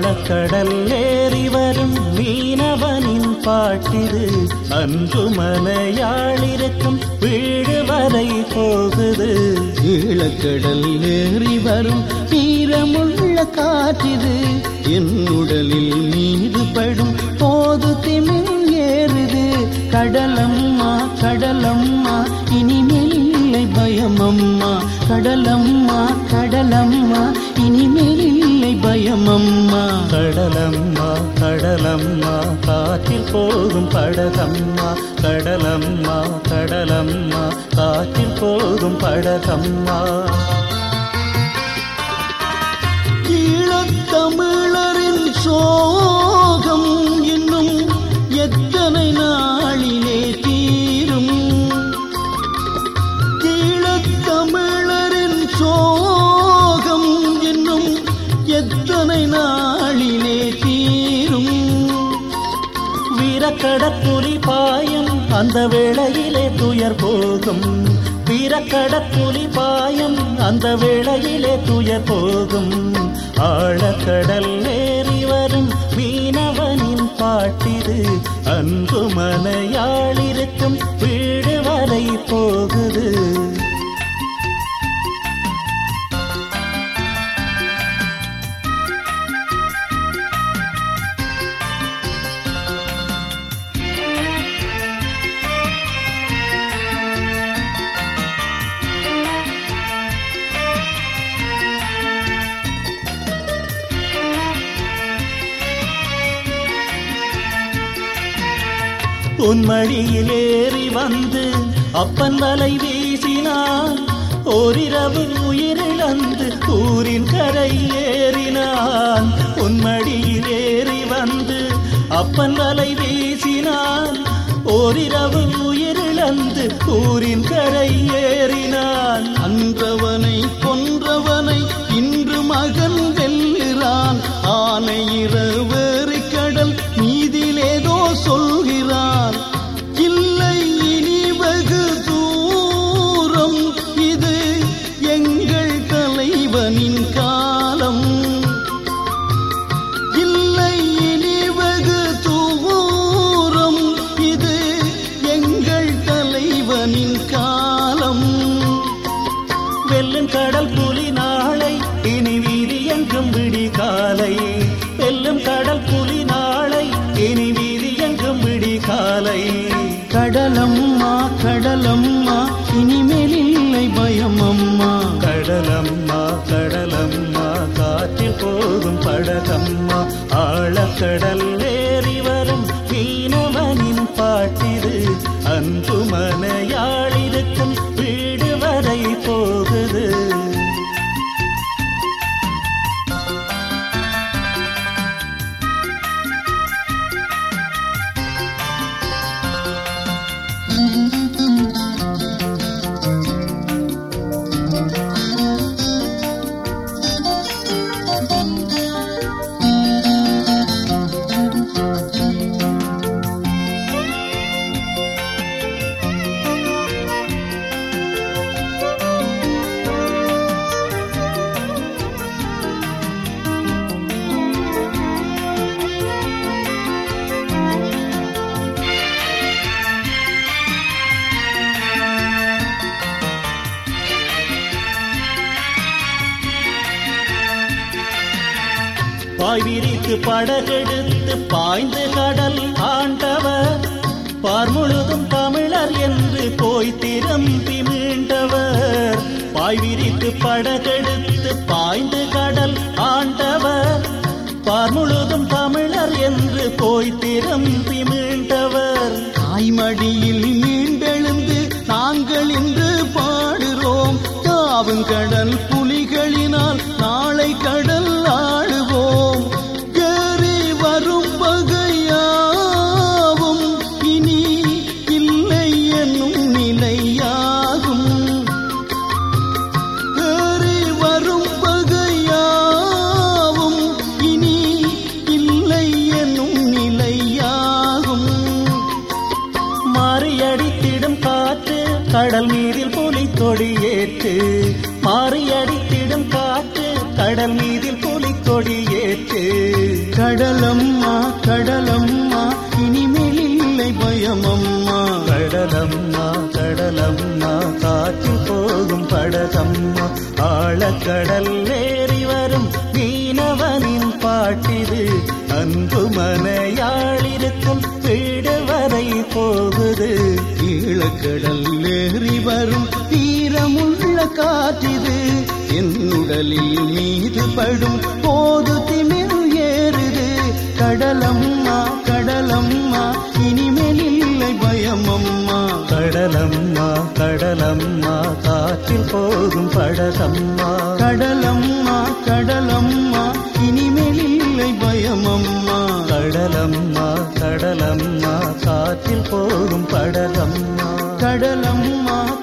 ஆழக்கடல் ஏறி வரும் மீனவனின் பாட்டிது அன்று மலையாளிருக்கும் வீடு வரை போகுது ஈழக்கடல் ஏறி வரும் ஈரமுள்ள காற்றிது என் உடலில் மீது படும் போது திமில் ஏறுது கடலம்மா கடலம்மா இனிமேல் இல்லை பயமம்மா கடலம்மா கடலம்மா இனிமேல் இல்லை பயமம்மா கடலம்மா கடலம்மா காற்றில் போகும் படகம்மா கடலம்மா கடலம்மா காற்றில் போகும் படகம்மா ஈழத்தமிழரின் சோகம் இன்னும் எத்தனை நாளிலே தீரும் ஈழத்தமிழரின் சோகம் இன்னும் எத்தனை நாளிலே தீரும் வீரக்கடப்புலி பாயம் அந்த வேளையிலே துயர் போகும் வீரக்கடப்புலி பாயம் அந்த வேளையிலே துயர் போகும் ஆழக்கடல் ஏறி வரும் மீனவனின் பாட்டிது அன்பு மனையாளிருக்கும் வீடு வரை போகுது உன் மடியில் ஏறி வந்து அப்பன் வலை வீசினான் ஓரிரவு உயிரிழந்து ஊரின் கரை ஏறினான் உன் மடியில் ஏறி வந்து அப்பன் வலை வீசினான் ஓரிரவு உயிரிழந்து ஊரின் கரை ஏறினான் அன்றவனை கொன்றவனை இன்று மகன் வெல்கிறான் ஆனை இரவேறி கடல் மீதிலேதோ சொல்கிறான் இல்லை இனி வெகு தூரம் இது எங்கள் தலைவனின் காலம் இல்லை இனி வெகு தூரம் இது எங்கள் தலைவனின் காலம் வெல்லும் கடல் புலி நாளை இனி வீதி எங்கும் விடி காலை வெல்லும் கடல் புலி நாளை இனி வீதி எங்கும் விடி காலை கடலம்மா கடலம்மா இனிமேல் இல்லை பயமம்மா கடலம்மா கடலம்மா காற்றில் போகும் படகம்மா ஆழக்கடல் ஏறி வரும் மீனவனின் பாட்டிது அன்பு மனையாளிருக்கும் வீடு வரை போகுது பாய் விரித்து படகெடுத்து பாய்ந்து கடல் ஆண்டவர் பார் முழுதும் தமிழர் என்று போய் திரும்பி மீண்டவர் பாய் விரித்து படகெடுத்து பாய்ந்து கடல் ஆண்டவர் பார் முழுதும் தமிழர் என்று போய் திரும்பி மீண்டவர் தாய்மடியில் மீண்டெழுந்து நாங்கள் இன்று பாடுறோம் தாவும் கடல் புலிகளினால் நாளை கடல் ஆடுவோம் கேறி வரும் பகையாவும் இனி இல்லை என்னும் நிலையாகும் ஏறி வரும் பகையாவும் இனி இல்லை என்னும் நிலையாகும் புலிக்கொடி ஏற்று கடலம்மா கடலம்மா இனிமேல் இல்லை பயமம்மா கடலம்மா கடலம்மா காற்று போகும் படகம்மா ஆழக்கடல் ஏறி வரும் மீனவனின் பாட்டிது அன்பு மனையாளிருக்கும் வீடு வரை போகுது ஈழக்கடல் ஏறி வரும் தீரமுள்ள காற்றிது என் உடலில் மீது படும் போது திமிர் ஏறுது கடலம்மா கடலம்மா இனிமேல் இல்லை பயமம்மா கடலம்மா கடலம்மா காற்றில் போகும் படகம்மா கடலம்மா கடலம்மா இனிமேல் இல்லை பயமம்மா கடலம்மா கடலம்மா காற்றில் போகும் படகம்மா கடலம்மா